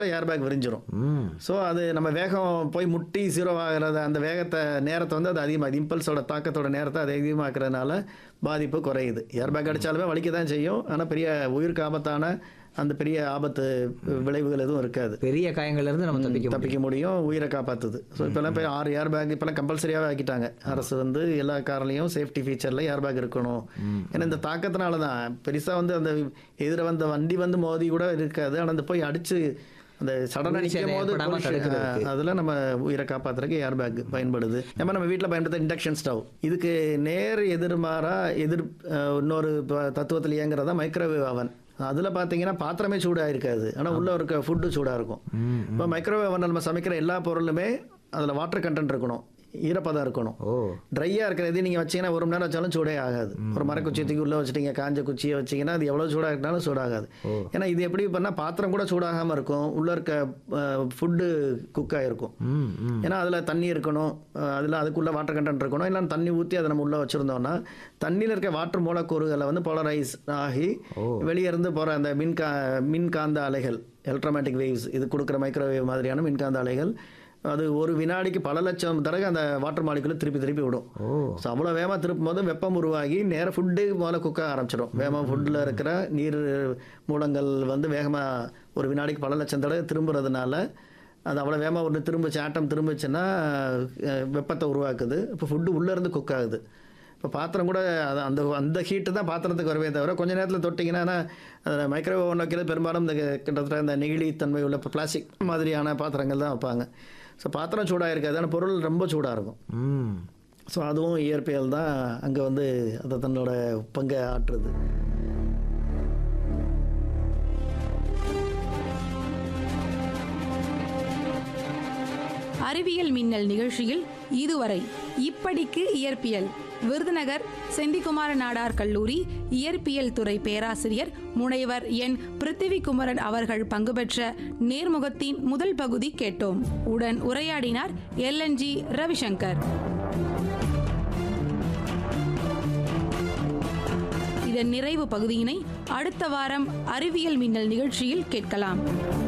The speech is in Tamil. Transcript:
ஏர் பேக் விரிஞ்சிரும் ம் ஸோ அது நம்ம வேகம் போய் முட்டி ஜீரோ ஆகிறத அந்த வேகத்தை நேரத்தை வந்து அது அதிகமாக இம்பல்ஸோட தாக்கத்தோட நேரத்தை அது அதிகமாக்குறதுனால பாதிப்பு குறையுது ஏர் பேக் அடித்தாலுமே வலிக்க தான் செய்யும் ஆனால் பெரிய உயிருக்கு ஆபத்தான அந்த பெரிய ஆபத்து விளைவுகள் எதுவும் இருக்காது பெரிய காயங்கள்ல இருந்து நம்ம தப்பிக்க முடியும் தப்பிக்க முடியும் உயிரை காப்பாற்றுது ஸோ இப்போல்லாம் போய் ஆறு ஏர் பேக் இப்போல்லாம் கம்பல்சரியாகவே ஆக்கிட்டாங்க அரசு வந்து எல்லா கார்லையும் சேஃப்டி ஃபீச்சரில் ஏர் பேக் இருக்கணும் ஏன்னா இந்த தாக்கத்தினால தான் பெருசாக வந்து அந்த எதிர வந்த வண்டி வந்து மோதி கூட இருக்காது ஆனால் அந்த போய் அடிச்சு அந்த சடனாக உயிர் சேதம் நிற்கும் போது ஏற்படாம collision, தடுக்கிறதுக்கு. ஆ, அதில் நம்ம உயிரை காப்பாற்றுறதுக்கு ஏர் பேக் பயன்படுது நம்ம நம்ம வீட்டில் பயன்படுத்த இண்டக்ஷன் ஸ்டவ் இதுக்கு நேர் எதிர்மாறா எதிர் அஹ், இன்னொரு ப- தத்துவத்தில் இயங்குறதா மைக்ரோவேவ் அவன் அதில் பார்த்தீங்கன்னா பாத்திரமே சூடாக இருக்காது ஆனால் உள்ளே இருக்க ஃபுட்டு சூடாக இருக்கும் இப்போ மைக்ரோவேவ் அவனில் நம்ம சமைக்கிற எல்லா பொருளுமே அதில் வாட்டர் கண்டென்ட் இருக்கணும் ஈரப்பதம் இருக்கணும் ஓ ட்ரையாக இருக்கிறது நீங்கள் வச்சீங்கன்னா ஒரு மணி நேரம் வச்சாலும் சூடே ஆகாது ஒரு மரக்குச்சி தூக்கி உள்ளே வச்சிட்டீங்க காஞ்ச குச்சியை வச்சீங்கன்னா அது எவ்வளோ சூடாக இருந்தாலும் சூடாகாது ஏன்னா இது எப்படி பண்ணால் பாத்திரம் கூட சூடாகாமல் இருக்கும் உள்ளே இருக்க ஃபுட்டு குக் ஆகிருக்கும் ம் ம் ஏன்னா அதில் தண்ணி இருக்கணும் அதில் அதுக்குள்ளே வாட்டர் கண்டென்ட் இருக்கணும் இல்லை தண்ணி ஊற்றி அதை நம்ம உள்ளே வச்சுருந்தோம்னா தண்ணியில் இருக்க வாட்டர் மூலக்கூறுகளை வந்து போலரைஸ் ஆகி வெளியே இருந்து போகிற அந்த மின்கா மின்காந்த அலைகள் எலக்ட்ரோமேட்டிக் வேவ்ஸ் இது கொடுக்குற மைக்ரோவேவ் மாதிரியான மின்காந்த அலைகள் அது ஒரு வினாடிக்கு பல லட்சம் தடவை அந்த வாட்டர் மாலிகுலை திருப்பி திருப்பி விடும் ஸோ அவ்வளோ வேகமாக திருப்பும் போது வெப்பம் உருவாகி நேராக ஃபுட்டு முதல்ல குக்க ஆரம்பிச்சிடும் வேகமாக ஃபுட்டில் இருக்கிற நீர் மூலங்கள் வந்து வேகமாக ஒரு வினாடிக்கு பல லட்சம் தடவை திரும்புறதுனால அது அவ்வளோ வேகமாக ஒன்று திரும்பிச்சு ஆட்டம் திரும்பிச்சுன்னா அஹ், வெப்பத்தை உருவாக்குது இப்போ ஃபுட்டு உள்ளேருந்து குக் ஆகுது இப்போ பாத்திரம் கூட அது அந்த அந்த ஹீட்டு தான் பாத்திரத்துக்கு வரவே தவிர கொஞ்ச நேரத்தில் தொட்டிங்கன்னா அதில் மைக்ரோவேவ் ஓவன் வைக்கிறது பெரும்பாலும் இந்த கிட்டத்தட்ட இந்த நெகிழித்தன்மை உள்ள பிளாஸ்டிக் மாதிரியான பாத்திரங்கள் தான் வைப்பாங்க ஸோ பாத்திரம் சூடாக இருக்காது ஆனால் பொருள் ரொம்ப சூடாக இருக்கும் ம் ஸோ அதுவும் இயற்பியல் தான் அங்கே வந்து அதை தன்னோட பங்கை ஆற்றுது அறிவியல் மின்னல் நிகழ்ச்சியில் இதுவரை இப்படிக்கு இயற்பியல் விருதுநகர் செந்திகுமார நாடார் கல்லூரி இயற்பியல் துறை பேராசிரியர் முனைவர் என் பிருத்திவிகுமரன் அவர்கள் பங்கு பெற்ற நேர்முகத்தின் முதல் பகுதி கேட்டோம் உடன் உரையாடினார் எல்என்ஜி ரவிசங்கர் இதன் நிறைவு பகுதியினை அடுத்த வாரம் அறிவியல் மின்னல் நிகழ்ச்சியில் கேட்கலாம்